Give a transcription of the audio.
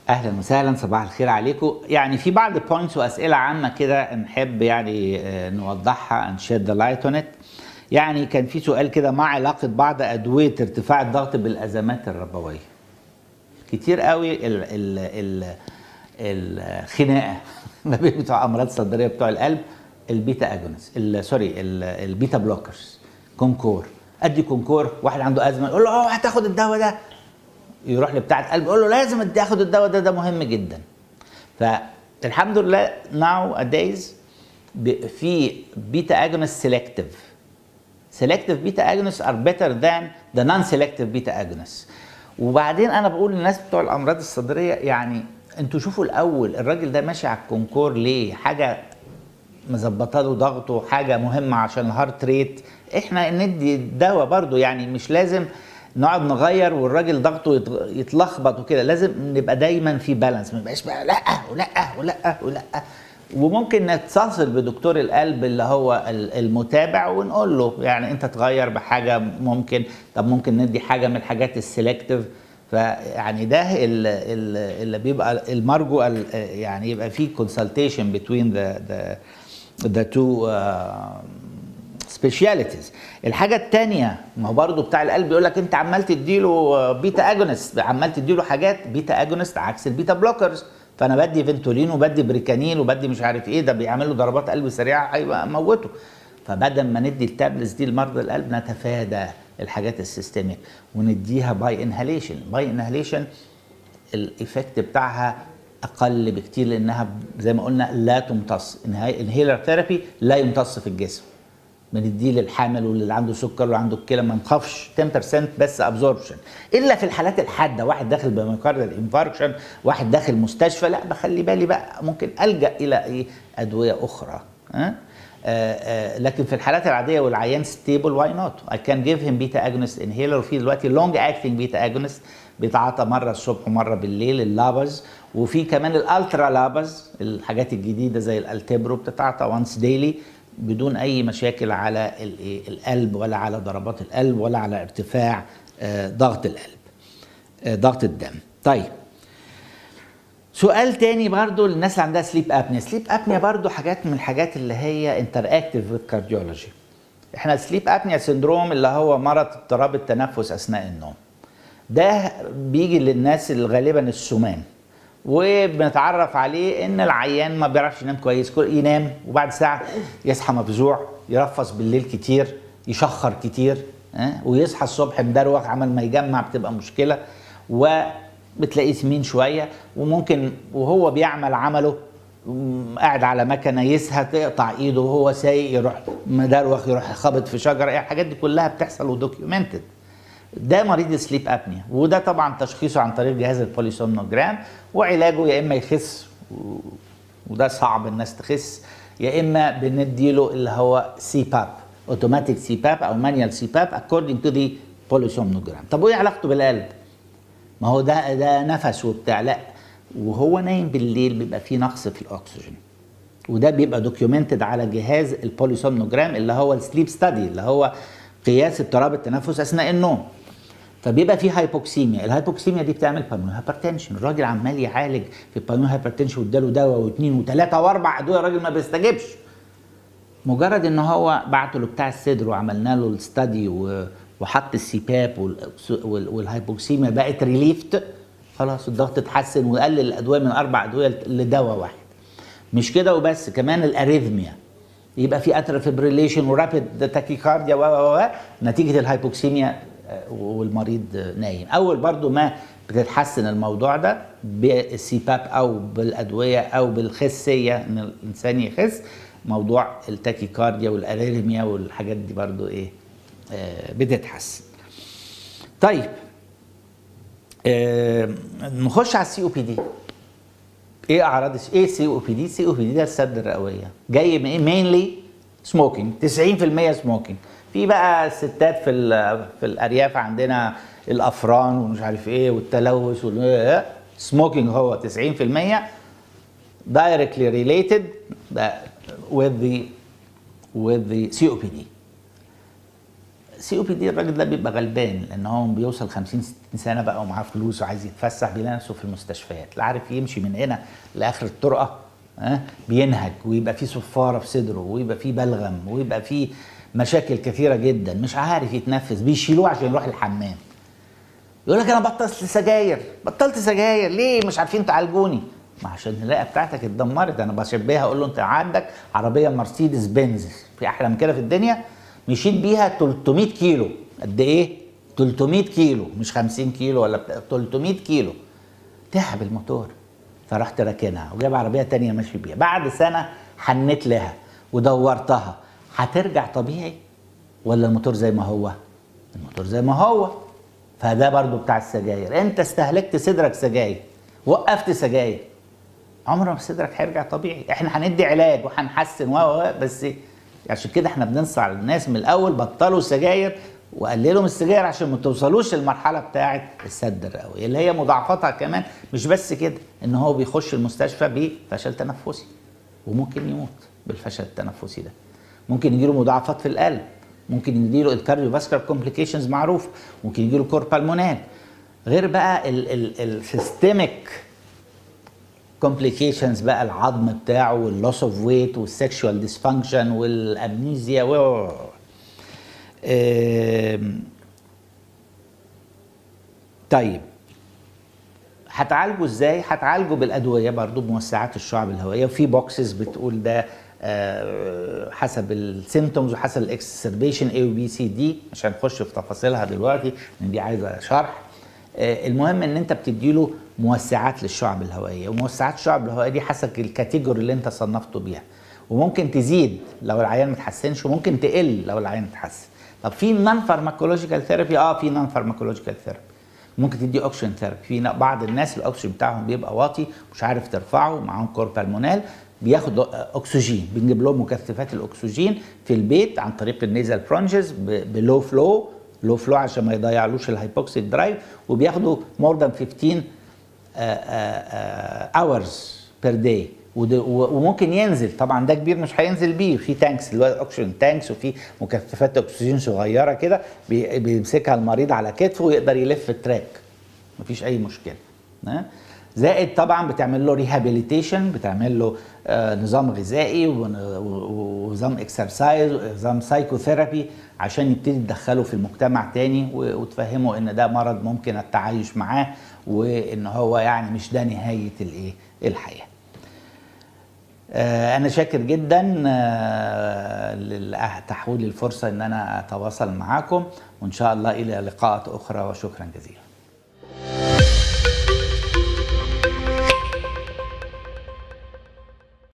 اهلا وسهلا صباح الخير عليكم يعني في بعض بوينتس واسئله عامه كده نحب يعني آه، نوضحها نشد ذا لايت اون يعني كان في سؤال كده ما علاقه بعض ادويه ارتفاع الضغط بالازمات الربويه كتير قوي ال ال ال الخناقه ما بين بتوع امراض صدريه بتوع القلب البيتا اجونس ال- سوري ال- البيتا بلوكرز كونكور ادي كونكور واحد عنده ازمه يقول له اه هتاخد الدواء ده يروح لبتاعة قلب يقول له لازم تاخد الدواء ده ده مهم جدا فالحمد لله ناو ادايز في بيتا اجونست سيلكتيف سيلكتيف بيتا اجونست ار بيتر ذان ذا نون سيلكتيف بيتا اجونست وبعدين انا بقول للناس بتوع الامراض الصدريه يعني انتوا شوفوا الاول الراجل ده ماشي على الكونكور ليه حاجه مظبطه له ضغطه حاجه مهمه عشان الهارت ريت احنا ندي الدواء برضو يعني مش لازم نقعد نغير والراجل ضغطه يتغ- يتلخبط وكده لازم نبقى دايما في بالانس ما يبقاش بقى لا ولا ولا ولا وممكن نتصل بدكتور القلب اللي هو ال- المتابع ونقول له يعني انت تغير بحاجه ممكن طب ممكن ندي حاجه من الحاجات السلكتيف فيعني ده ال- ال- اللي بيبقى المرجو ال- يعني يبقى في consultation between the the the two uh, سبيشاليتيز الحاجه الثانيه ما هو برضه بتاع القلب يقول لك انت عمال تديله بيتا اجونست عمال تديله حاجات بيتا اجونست عكس البيتا بلوكرز فانا بدي فنتولين وبدي بريكانين وبدي مش عارف ايه ده بيعمل له ضربات قلب سريعه هيبقى موته فبدل ما ندي التابلتس دي لمرضى القلب نتفادى الحاجات السيستميك ونديها باي انهاليشن باي انهاليشن الايفكت بتاعها اقل بكتير لانها زي ما قلنا لا تمتص انهيلر ثيرابي لا يمتص في الجسم بنديه للحامل واللي عنده سكر واللي عنده الكلى ما نخافش 10% بس ابزوربشن الا في الحالات الحاده واحد داخل بميوكاردال انفاركشن واحد داخل مستشفى لا بخلي بالي بقى ممكن الجا الى ايه ادويه اخرى ها آه آه لكن في الحالات العاديه والعيان ستيبل واي نوت اي كان جيف هيم بيتا اجونست انهيلر وفي دلوقتي لونج اكتنج بيتا اجونست بيتعاطى مره الصبح ومره بالليل اللابز وفي كمان الالترا لابز الحاجات الجديده زي الالتبرو بتتعاطى وانس ديلي بدون اي مشاكل على الإيه؟ القلب ولا على ضربات القلب ولا على ارتفاع آه، ضغط القلب آه، ضغط الدم طيب سؤال تاني برضو للناس اللي عندها سليب ابنيا سليب ابنيا برضو حاجات من الحاجات اللي هي انتر اكتيف كارديولوجي احنا السليب ابنيا سندروم اللي هو مرض اضطراب التنفس اثناء النوم ده بيجي للناس اللي غالبا السمان وبنتعرف عليه ان العيان ما بيعرفش ينام كويس كل ينام وبعد ساعه يصحى مفزوع يرفص بالليل كتير يشخر كتير ها؟ ويصحى الصبح مدروخ عمل ما يجمع بتبقى مشكله وبتلاقيه سمين شويه وممكن وهو بيعمل عمله م- قاعد على مكنه يسهى تقطع ايده وهو سايق يروح مدروخ يروح خابط في شجره يعني الحاجات دي كلها بتحصل ودوكيومنتد ده مريض السليب ابنيا وده طبعا تشخيصه عن طريق جهاز البوليسومنوجرام وعلاجه يا اما يخس و- وده صعب الناس تخس يا اما بنديله اللي هو سي باب اوتوماتيك سي باب او مانيال سي باب اكوردنج تو ذا بوليسومنوجرام طب وايه علاقته بالقلب؟ ما هو ده ده نفس وبتاع لا وهو نايم بالليل بيبقى فيه نقص في الاكسجين وده بيبقى دوكيومنتد على جهاز البوليسومنوجرام اللي هو السليب ستادي اللي هو قياس اضطراب التنفس اثناء النوم فبيبقى في هايبوكسيميا الهايبوكسيميا دي بتعمل بالمونري هايبرتنشن الراجل عمال يعالج في البالمونري هايبرتنشن واداله دواء واثنين وثلاثه واربع ادويه الراجل ما بيستجبش مجرد ان هو بعته له بتاع الصدر وعملنا له الستادي و- وحط السيباب وال- وال- والهايبوكسيميا بقت ريليفت خلاص الضغط اتحسن وقلل الادويه من اربع ادويه لدواء واحد مش كده وبس كمان الاريثميا يبقى في اتر فيبريليشن ورابيد تاكيكارديا و و و نتيجه الهايبوكسيميا آه، والمريض آه، نايم اول برضو ما بتتحسن الموضوع ده بالسيباب او بالادويه او بالخسيه ان الانسان يخس موضوع التاكيكارديا والاريثميا والحاجات دي برضو ايه آه، بتتحسن طيب آه، نخش على السي او بي دي ايه اعراض الس- ايه سي او بي دي سي او بي دي ده السد الرئويه جاي من ايه مينلي سموكينج 90% سموكينج في بقى الستات في ال- في الارياف عندنا الافران ومش عارف ايه والتلوث وال سموكينج هو 90% directly related with the with the COPD سي او بي دي الراجل ده بيبقى غلبان لان هو بيوصل 50 60 سنه بقى ومعاه فلوس وعايز يتفسح بيلاقي نفسه في المستشفيات لا عارف يمشي من هنا لاخر الطرقه ها بينهج ويبقى فيه صفاره في صدره ويبقى فيه بلغم ويبقى فيه مشاكل كثيره جدا مش عارف يتنفس بيشيلوه عشان يروح الحمام يقول لك انا بطلت سجاير بطلت سجاير ليه مش عارفين تعالجوني ما عشان الرئه بتاعتك اتدمرت انا بشبهها اقول له انت عندك عربيه مرسيدس بنز في احلى من كده في الدنيا مشيت بيها 300 كيلو قد ايه 300 كيلو مش 50 كيلو ولا بتاع 300 كيلو تعب الموتور فرحت راكنها وجاب عربيه تانية ماشي بيها بعد سنه حنيت لها ودورتها هترجع طبيعي ولا الموتور زي ما هو الموتور زي ما هو فده برضو بتاع السجاير انت استهلكت صدرك سجاير وقفت سجاير عمر ما صدرك هيرجع طبيعي احنا هندي علاج وهنحسن و و- بس عشان كده احنا بننصح الناس من الاول بطلوا سجاير وقللوا من السجاير عشان ما توصلوش للمرحله بتاعه السد الرئوي اللي هي مضاعفتها كمان مش بس كده ان هو بيخش المستشفى بفشل تنفسي وممكن يموت بالفشل التنفسي ده ممكن يجيله مضاعفات في القلب ممكن يجيله الكارديو فاسكولار كومبليكيشنز معروف ممكن يجيله كوربالمونال غير بقى السيستميك كومبليكيشنز بقى العظم بتاعه واللوس اوف ويت والسكشوال ديسفانكشن والامنيزيا و آم، طيب هتعالجه ازاي؟ هتعالجه بالادويه برضو بموسعات الشعب الهوائيه وفي بوكسز بتقول ده آه، حسب السيمتومز وحسب الاكسربيشن اي وبي سي دي مش هنخش في تفاصيلها دلوقتي لان دي عايزه شرح آه، المهم ان انت بتديله موسعات للشعب الهوائيه وموسعات الشعب الهوائيه دي حسب الكاتيجوري اللي انت صنفته بيها وممكن تزيد لو العيان ما اتحسنش وممكن تقل لو العيان اتحسن طب في نون فارماكولوجيكال ثيرابي اه في نون فارماكولوجيكال ثيرابي ممكن تدي اوكسجين ثيرابي في ن- بعض الناس الاكسجين بتاعهم بيبقى واطي مش عارف ترفعه معاهم كوربالمونال بياخد اكسجين بنجيب لهم مكثفات الاكسجين في البيت عن طريق النيزل برونجز بلو فلو لو فلو عشان ما يضيعلوش الهايبوكسيك درايف وبياخدوا مور ذان 15 اورز بير داي وممكن ينزل طبعا ده كبير مش هينزل بيه في تانكس اللي هو الاكسجين تانكس وفي مكثفات اكسجين صغيره كده بي- بيمسكها المريض على كتفه ويقدر يلف التراك مفيش اي مشكله ها؟ زائد طبعا بتعمل له ريهابيليتيشن بتعمل له آه، نظام غذائي ون- و- ونظام اكسرسايز ونظام سايكوثيرابي عشان يبتدي تدخله في المجتمع تاني و- وتفهمه ان ده مرض ممكن التعايش معاه وان هو يعني مش ده نهايه الايه الحياه آه، أنا شاكر جدا آه، لتحويل الفرصة إن أنا أتواصل معاكم وإن شاء الله إلى لقاءات أخرى وشكرا جزيلا